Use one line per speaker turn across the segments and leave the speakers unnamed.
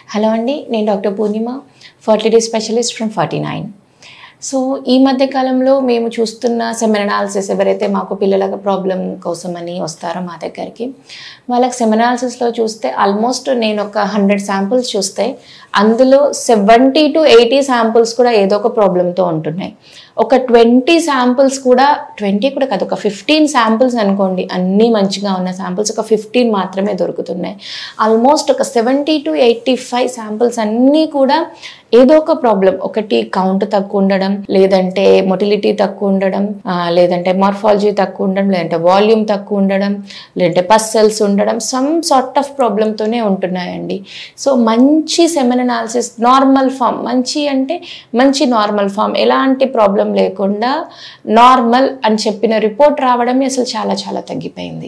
hello అండి నేను doctor Purnima fertility specialist from forty nine so ఈ మధ్య కాలంలో మేము చూస్తున్న సెమెనాలిసిస్ ఎవరైతే మాకు పిల్లల ప్రాబ్లం కోసమని వస్తారో మా దగ్గరికి వాళ్ళకి సెమెనాలిసిస్లో చూస్తే ఆల్మోస్ట్ నేను ఒక హండ్రెడ్ శాంపుల్స్ చూస్తే అందులో సెవెంటీ టు ఎయిటీ శాంపుల్స్ కూడా ఏదో ఒక ప్రాబ్లంతో ఉంటున్నాయి ఒక ట్వంటీ శాంపుల్స్ కూడా ట్వంటీ కూడా కాదు ఒక ఫిఫ్టీన్ శాంపుల్స్ అనుకోండి అన్నీ మంచిగా ఉన్న శాంపుల్స్ ఒక ఫిఫ్టీన్ మాత్రమే దొరుకుతున్నాయి ఆల్మోస్ట్ ఒక seventy to eighty five samples అన్నీ కూడా ఏదో ఒక ప్రాబ్లం ఒకటి కౌంట్ తక్కువ ఉండడం లేదంటే మొటిలిటీ తక్కువ ఉండడం ఆ, లేదంటే మార్ఫాలజీ తక్కువ ఉండడం లేదంటే వాల్యూమ్ తక్కువ ఉండడం లేదంటే పస్సెల్స్ ఉండడం సమ్ సార్ట్ ఆఫ్ ప్రాబ్లంతోనే ఉంటున్నాయండి సో మంచి సెమెన్ అనాలిసిస్ నార్మల్ ఫామ్ మంచి అంటే మంచి నార్మల్ ఫామ్ ఎలాంటి ప్రాబ్లం లేకుండా నార్మల్ అని చెప్పిన రిపోర్ట్ రావడమే అసలు చాలా చాలా తగ్గిపోయింది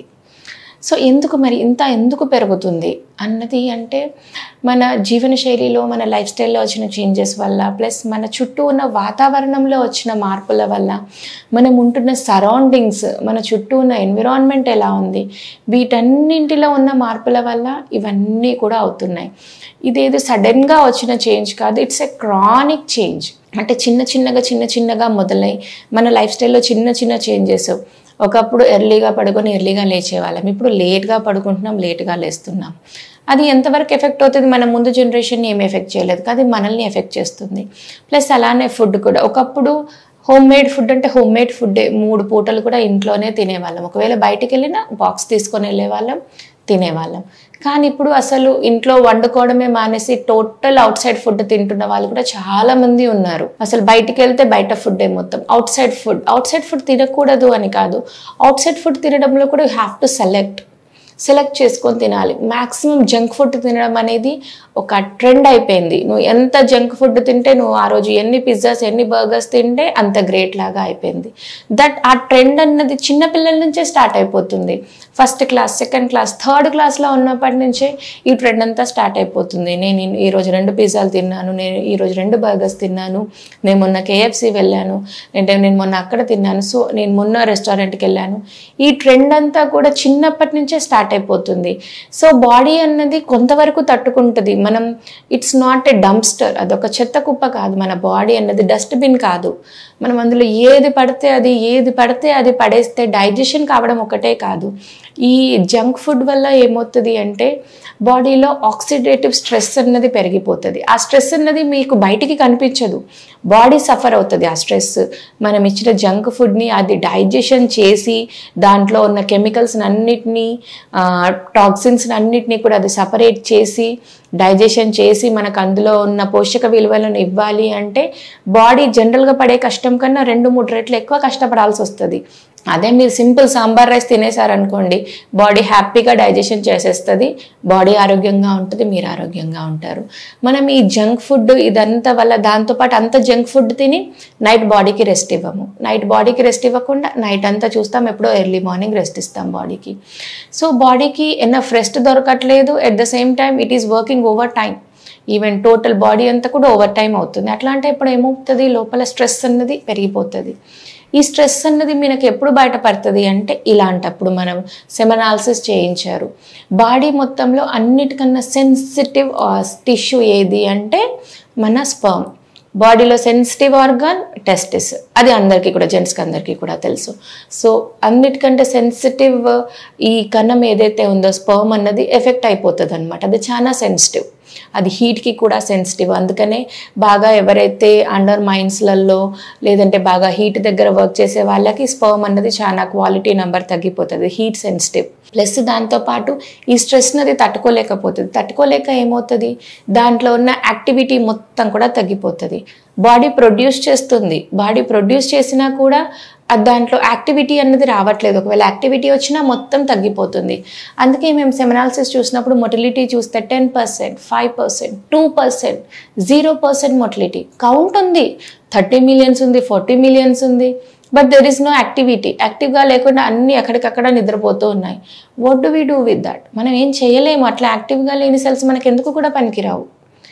సో ఎందుకు మరి ఇంత ఎందుకు పెరుగుతుంది అన్నది అంటే మన జీవన శైలిలో మన లైఫ్ స్టైల్లో వచ్చిన చేంజెస్ వల్ల ప్లస్ మన చుట్టూ ఉన్న వాతావరణంలో వచ్చిన మార్పుల వల్ల మనం ఉంటున్న సరౌండింగ్స్ మన చుట్టూ ఉన్న ఎన్విరాన్మెంట్ ఎలా ఉంది వీటన్నింటిలో ఉన్న మార్పుల వల్ల ఇవన్నీ కూడా అవుతున్నాయి ఇదేదో సడన్గా వచ్చిన చేంజ్ కాదు ఇట్స్ ఎ క్రానిక్ చేంజ్ అంటే చిన్న చిన్నగా చిన్న చిన్నగా మొదలై మన లైఫ్ స్టైల్లో చిన్న చిన్న చేంజెస్ ఒకప్పుడు ఎర్లీగా పడుకొని ఎర్లీగా లేచేవాళ్ళం ఇప్పుడు లేట్గా పడుకుంటున్నాం లేట్గా లేస్తున్నాం అది ఎంతవరకు ఎఫెక్ట్ అవుతుంది మన ముందు జనరేషన్ని ఏమి ఎఫెక్ట్ చేయలేదు కానీ మనల్ని ఎఫెక్ట్ చేస్తుంది ప్లస్ అలానే ఫుడ్ కూడా ఒకప్పుడు హోమ్ మేడ్ ఫుడ్ అంటే హోమ్ మేడ్ ఫుడ్ మూడు పూటలు కూడా ఇంట్లోనే తినేవాళ్ళం ఒకవేళ బయటికి వెళ్ళినా బాక్స్ తీసుకొని వెళ్ళేవాళ్ళం తినేవాళ్ళం కానీ ఇప్పుడు అసలు ఇంట్లో వండుకోవడమే మానేసి టోటల్ అవుట్ సైడ్ ఫుడ్ తింటున్న వాళ్ళు కూడా చాలా మంది ఉన్నారు అసలు బయటికి వెళ్తే బయట ఫుడ్ మొత్తం outside food outside food తినకూడదు అని కాదు అవుట్ సైడ్ ఫుడ్ తినడంలో కూడా you have to select select చేసుకొని తినాలి మ్యాక్సిమం జంక్ ఫుడ్ తినడం అనేది ఒక ట్రెండ్ అయిపోయింది నువ్వు ఎంత జంక్ ఫుడ్ తింటే నువ్వు ఆ రోజు ఎన్ని పిజ్జాస్ ఎన్ని బర్గర్స్ తింటే అంత గ్రేట్ లాగా అయిపోయింది దట్ ఆ ట్రెండ్ అన్నది చిన్నపిల్లల నుంచే స్టార్ట్ అయిపోతుంది first class second class third క్లాస్లో ఉన్నప్పటి నుంచే ఈ ట్రెండ్ అంతా స్టార్ట్ అయిపోతుంది నేను ఈ- ఈ రోజు రెండు పిజ్జాలు తిన్నాను నేను ఈ రోజు రెండు బర్గర్స్ తిన్నాను నేను మొన్న కేఎఫ్సి వెళ్ళాను అంటే నేను మొన్న అక్కడ తిన్నాను సో నేను మొన్న రెస్టారెంట్కి వెళ్ళాను ఈ ట్రెండ్ అంతా కూడా చిన్నప్పటి నుంచే స్టార్ట్ అయిపోతుంది సో బాడీ అన్నది కొంతవరకు తట్టుకుంటుంది మనం ఇట్స్ నాట్ ఏ డంప్స్టర్ అదొక చెత్త కుప్ప కాదు మన బాడీ అన్నది డస్ట్బిన్ కాదు మనం అందులో ఏది పడితే అది ఏది పడితే అది పడేస్తే డైజెషన్ కావడం ఒకటే కాదు ఈ జంక్ ఫుడ్ వల్ల ఏమవుతుంది అంటే బాడీలో ఆక్సిడేటివ్ స్ట్రెస్ అన్నది పెరిగిపోతుంది ఆ స్ట్రెస్ అన్నది మీకు బయటికి కనిపించదు బాడీ సఫర్ అవుతుంది ఆ స్ట్రెస్ మనం ఇచ్చిన జంక్ ఫుడ్ని అది డైజెషన్ చేసి దాంట్లో ఉన్న కెమికల్స్ అన్నిటినీ టాక్సిన్స్ అన్నిటినీ కూడా అది సపరేట్ చేసి డైజెషన్ చేసి మనకు అందులో ఉన్న పోషక విలువలను ఇవ్వాలి అంటే బాడీ జనరల్గా పడే కష్టం కన్నా రెండు మూడు రెట్లు ఎక్కువ కష్టపడాల్సి వస్తుంది అదే మీరు సింపుల్ సాంబార్ రైస్ తినేసారనుకోండి బాడీ హ్యాపీగా డైజెషన్ చేసేస్తుంది బాడీ ఆరోగ్యంగా ఉంటుంది మీరు ఆరోగ్యంగా ఉంటారు మనం ఈ జంక్ ఫుడ్ ఇదంతా వల్ల దాంతోపాటు అంత జంక్ ఫుడ్ తిని నైట్ బాడీకి రెస్ట్ ఇవ్వము నైట్ బాడీకి రెస్ట్ ఇవ్వకుండా నైట్ అంతా చూస్తాం ఎప్పుడో ఎర్లీ మార్నింగ్ రెస్ట్ ఇస్తాం బాడీకి సో బాడీకి ఎన్నఫ్ రెస్ట్ దొరకట్లేదు at the same time it is working over time even total body అంతా కూడా ఓవర్ టైం అవుతుంది అట్లా అంటే ఇప్పుడు ఏమవుతుంది లోపల స్ట్రెస్ అన్నది పెరిగిపోతుంది ఈ స్ట్రెస్ అన్నది మనకి ఎప్పుడు బయటపడుతుంది అంటే ఇలాంటప్పుడు మనం సెమనాలిసిస్ చేయించారు బాడీ మొత్తంలో అన్నిటికన్నా సెన్సిటివ్ టిష్యూ ఏది అంటే మన స్పర్మ్ బాడీలో సెన్సిటివ్ ఆర్గాన్ టెస్టిస్ అది అందరికీ కూడా జెంట్స్కి అందరికీ కూడా తెలుసు సో అన్నిటికంటే సెన్సిటివ్ ఈ కణం ఏదైతే ఉందో స్పర్మ్ అన్నది ఎఫెక్ట్ అయిపోతుంది అనమాట అది చాలా సెన్సిటివ్ అది హీట్కి కూడా సెన్సిటివ్ అందుకనే బాగా ఎవరైతే అండర్ మైన్స్లలో లేదంటే బాగా హీట్ దగ్గర వర్క్ చేసే వాళ్ళకి స్పర్మ్ అన్నది చాలా క్వాలిటీ నెంబర్ తగ్గిపోతుంది హీట్ సెన్సిటివ్ ప్లస్ దాంతోపాటు ఈ స్ట్రెస్ని అది తట్టుకోలేకపోతుంది తట్టుకోలేక ఏమవుతుంది దాంట్లో ఉన్న యాక్టివిటీ మొత్తం కూడా తగ్గిపోతుంది బాడీ ప్రొడ్యూస్ చేస్తుంది బాడీ ప్రొడ్యూస్ చేసినా కూడా అది దాంట్లో యాక్టివిటీ అన్నది రావట్లేదు ఒకవేళ యాక్టివిటీ వచ్చినా మొత్తం తగ్గిపోతుంది అందుకే మేము సెమినాలిసిస్ చూసినప్పుడు మొటిలిటీ చూస్తే ten percent five percent two percent zero percent motility count ఉంది థర్టీ మిలియన్స్ ఉంది ఫార్టీ మిలియన్స్ ఉంది but there is no activity యాక్టివ్గా లేకుండా అన్నీ ఎక్కడికక్కడ నిద్రపోతూ ఉన్నాయి what do we do with that మనం ఏం చేయలేము అట్లా యాక్టివ్గా లేని సెల్స్ మనకి ఎందుకు కూడా పనికిరావు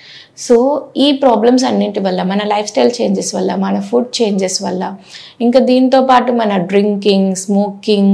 సో ఈ ప్రాబ్లమ్స్ అన్నింటి వల్ల మన లైఫ్ స్టైల్ చేంజెస్ వల్ల మన ఫుడ్ చేంజెస్ వల్ల ఇంకా దీంతో పాటు మన డ్రింకింగ్ స్మోకింగ్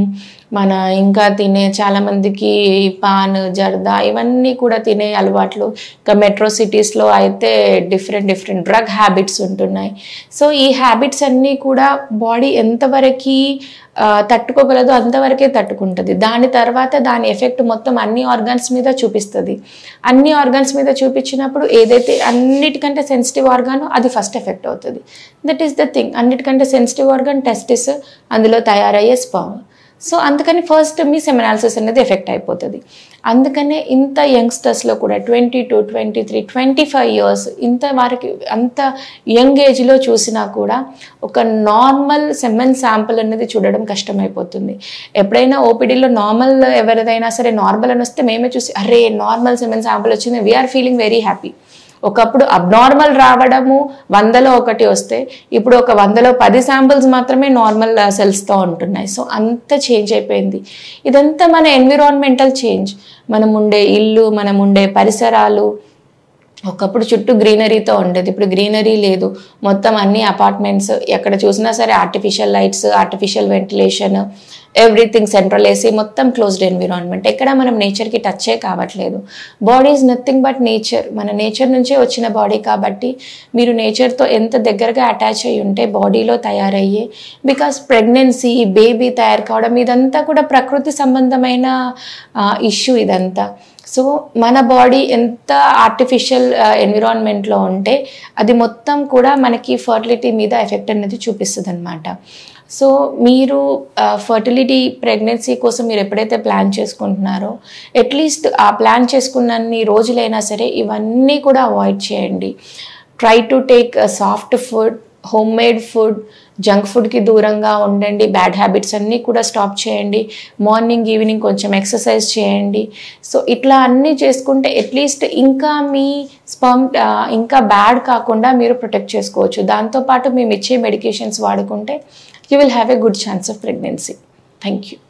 మన ఇంకా తినే చాలామందికి పాన్ జర్దా ఇవన్నీ కూడా తినే అలవాట్లు ఇంకా మెట్రో సిటీస్లో అయితే డిఫరెంట్ డిఫరెంట్ డ్రగ్ హ్యాబిట్స్ ఉంటున్నాయి సో ఈ హ్యాబిట్స్ అన్నీ కూడా బాడీ ఎంతవరకు ఆ, తట్టుకోగలదో అంతవరకే తట్టుకుంటుంది దాని తర్వాత దాని ఎఫెక్ట్ మొత్తం అన్ని ఆర్గాన్స్ మీద చూపిస్తుంది అన్ని ఆర్గాన్స్ మీద చూపించినప్పుడు ఏదైతే అన్నిటికంటే సెన్సిటివ్ ఆర్గాన్ అది ఫస్ట్ ఎఫెక్ట్ అవుతుంది దట్ ఈస్ ద థింగ్ అన్నిటికంటే సెన్సిటివ్ ఆర్గాన్ టెస్టిస్ అందులో తయారయ్యే స్పర్మ్ సో అందుకని ఫస్ట్ మీ సెమినాలిసిస్ అనేది ఎఫెక్ట్ అయిపోతుంది అందుకనే ఇంత యంగ్స్టర్స్లో కూడా twenty to twenty three twenty five years ఇంత వారికి అంత యంగ్ ఏజ్లో చూసినా కూడా ఒక నార్మల్ సెమెన్ శాంపుల్ అనేది చూడడం కష్టమైపోతుంది ఎప్పుడైనా ఓపీడీలో నార్మల్ ఎవరిదైనా సరే నార్మల్ అని వస్తే మేమే చూసి అరే నార్మల్ సెమెన్ శాంపుల్ వచ్చింది వీఆర్ ఫీలింగ్ వెరీ హ్యాపీ ఒకప్పుడు అబ్నార్మల్ రావడము వందలో ఒకటి వస్తే ఇప్పుడు ఒక వందలో పది శాంపిల్స్ మాత్రమే నార్మల్ సెల్స్తో ఉంటున్నాయి సో అంత చేంజ్ అయిపోయింది ఇదంతా మన ఎన్విరాన్మెంటల్ చేంజ్ మనం ఉండే ఇల్లు మనం ఉండే పరిసరాలు ఒకప్పుడు చుట్టూ గ్రీనరీతో ఉండేది ఇప్పుడు గ్రీనరీ లేదు మొత్తం అన్ని అపార్ట్మెంట్స్ ఎక్కడ చూసినా సరే artificial lights artificial ventilation everything central AC మొత్తం క్లోజ్డ్ ఎన్విరాన్మెంట్ ఎక్కడ మనం నేచర్కి టచ్చే కావట్లేదు body is nothing but nature మన నేచర్ నుంచే వచ్చిన బాడీ కాబట్టి మీరు నేచర్తో ఎంత దగ్గరగా అటాచ్ అయ్యి ఉంటే బాడీలో తయారయ్యే బికాస్ ప్రెగ్నెన్సీ బేబీ తయారు కావడం ఇదంతా కూడా ప్రకృతి సంబంధమైన ఇష్యూ ఇదంతా సో మన బాడీ ఎంత ఆర్టిఫిషియల్ ఎన్విరాన్మెంట్లో ఉంటే అది మొత్తం కూడా మనకి ఫర్టిలిటీ మీద ఎఫెక్ట్ అనేది చూపిస్తుంది అనమాట సో మీరు ఫర్టిలిటీ ప్రెగ్నెన్సీ కోసం మీరు ఎప్పుడైతే ప్లాన్ చేసుకుంటున్నారో అట్లీస్ట్ ఆ ప్లాన్ చేసుకున్నన్ని రోజులైనా సరే ఇవన్నీ కూడా అవాయిడ్ చేయండి try to take soft food home made food junk ఫుడ్కి దూరంగా ఉండండి బ్యాడ్ హ్యాబిట్స్ అన్నీ కూడా స్టాప్ చేయండి మార్నింగ్ ఈవినింగ్ కొంచెం ఎక్సర్సైజ్ చేయండి సో ఇట్లా అన్నీ చేసుకుంటే అట్లీస్ట్ ఇంకా మీ స్పర్మ్ ఇంకా బ్యాడ్ కాకుండా మీరు ప్రొటెక్ట్ చేసుకోవచ్చు దాంతోపాటు మేము ఇచ్చే మెడికేషన్స్ వాడుకుంటే you will have a good chance of pregnancy thank you